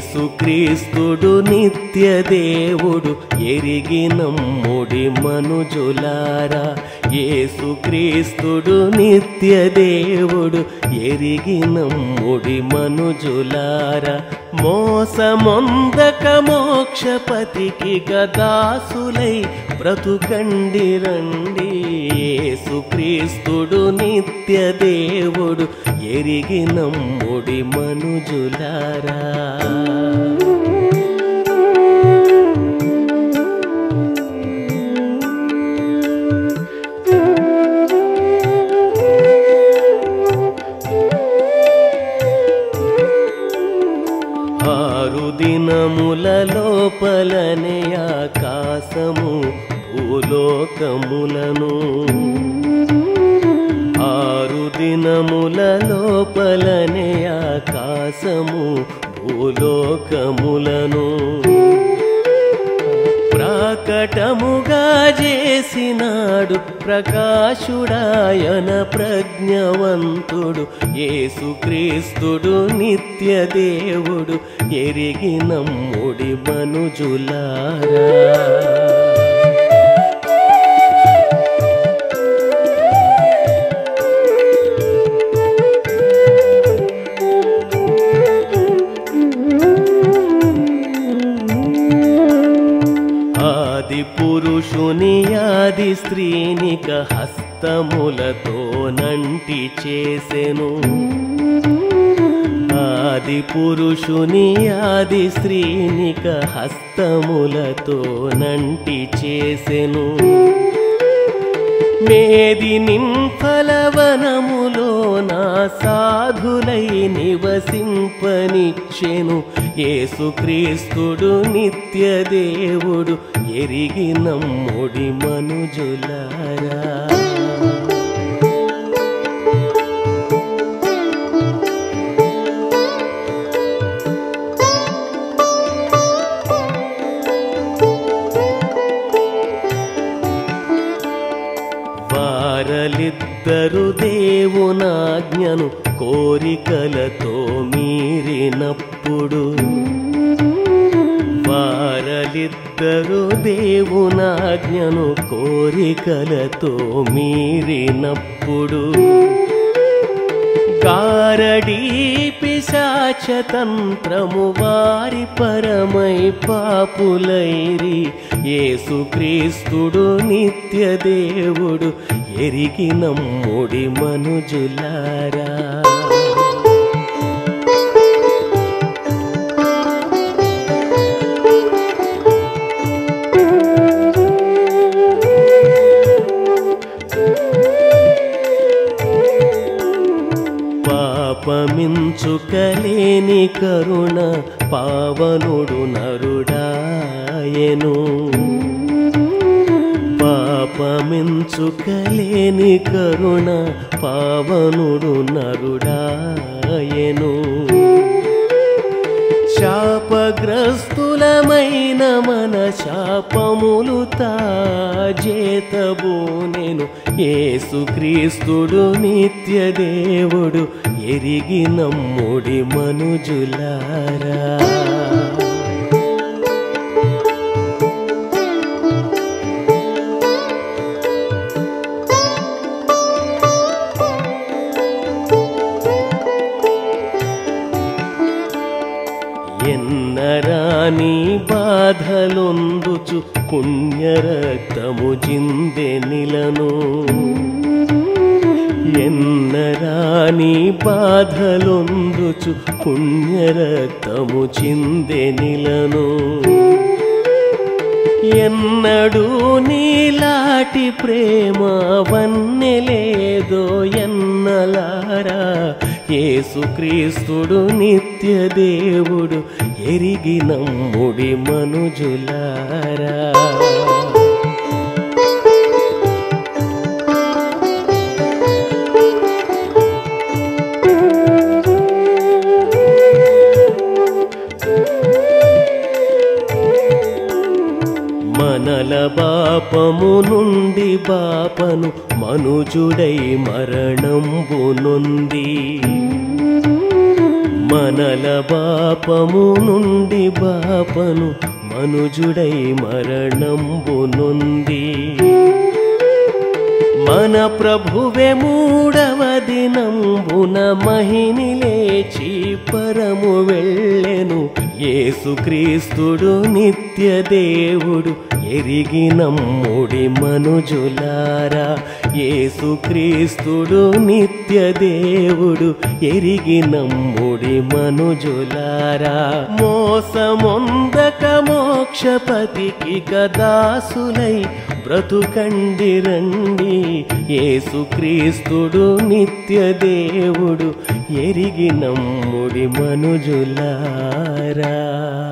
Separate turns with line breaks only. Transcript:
యేసుక్రీస్తుడు నిత్య దేవుడు ఎరిగి నమ్ముడి మనుజులారా యేసుక్రీస్తుడు నిత్య దేవుడు ఎరిగి నమ్ముడి మనుజులారా మోసమొందక మోక్షపతికి గదాసులై బ్రతుకండి రండి యేసుక్రీస్తుడు నిత్య దేవుడు ఎరిగి నమ్ముడి మనుజులారా ఆరు దినముల లోపలనే ఆకాశము భూలోకములను ఆరు దినముల లోపలనే ఆకాశము భూలోకములను ప్రాకటముగా చేసినాడు ప్రకాశుడాయన ప్రజ్ఞవంతుడు యేసుక్రీస్తుడు నిత్య దేవుడు ఎరిగి నమ్ముడి మనుజులారా ఆది పురుషుని ఆది స్త్రీనిక హస్తములతో నంటి చేసెను ఆది పురుషుని ఆది స్త్రీనిక హస్తములతో నంటి చేసెను మేది నింఫలవనములో నా సాధులై నివసింపనిచ్చెను యేసుక్రీస్తుడు నిత్య దేవుడు ఎరిగి నమ్ముడి మనుజులారా వారలిద్దరు దేవునాజ్ఞను కోరికలతో మీరినప్పుడు వారలిద్దరు దేవునాజ్ఞను కోరికలతో మీరినప్పుడు గారడీ పిశాచతంత్రము వారి పరమై పాపులైరి యేసుక్రీస్తుడు నిత్య దేవుడు ఎరిగి నమ్ముడి మనుజులారా పాపమించుకలేని కరుణ పావనుడు నరుడాయను పాపమించుకలేని కరుణ పావనుడు నరుడాయను శాపగ్రస్తులమైన మన శాపములు తాజేతబోనెను యేసుక్రీస్తుడు నిత్య దేవుడు ఎరిగి నమ్ముడి మనుజులారా ఎన్నరాని బాధలొందుచు పుణ్యరక్తము జిందెనిలను ఎన్నరాని బాధలొందుచు పుణ్యరక్తము చిందెనిలను ఎన్నడూ నీలాటి ప్రేమ వన్నెలేదో ఎన్నలారా యేసుక్రీస్తుడు నిత్య దేవుడు ఎరిగి నమ్ముడి మనుజులారా మనల బాపము నుండి బాపను మనుజుడై మరణంబు నొంది మనల బాపము నుండి బాపను మనుజుడై మరణంబు నొంది మన ప్రభువే మూడవ దినంబున మహిని లేచి పరము వెళ్ళెను యేసుక్రీస్తుడు నిత్య దేవుడు ఎరిగి నమ్ముడి మనుజులారా యేసుక్రీస్తుడు నిత్య దేవుడు ఎరిగి నమ్ముడి మనుజులారా మోసమొందక మోక్షపతికి గదాసులై బ్రతుకండి రండి యేసుక్రీస్తుడు నిత్య దేవుడు ఎరిగి నమ్ముడి మనుజులారా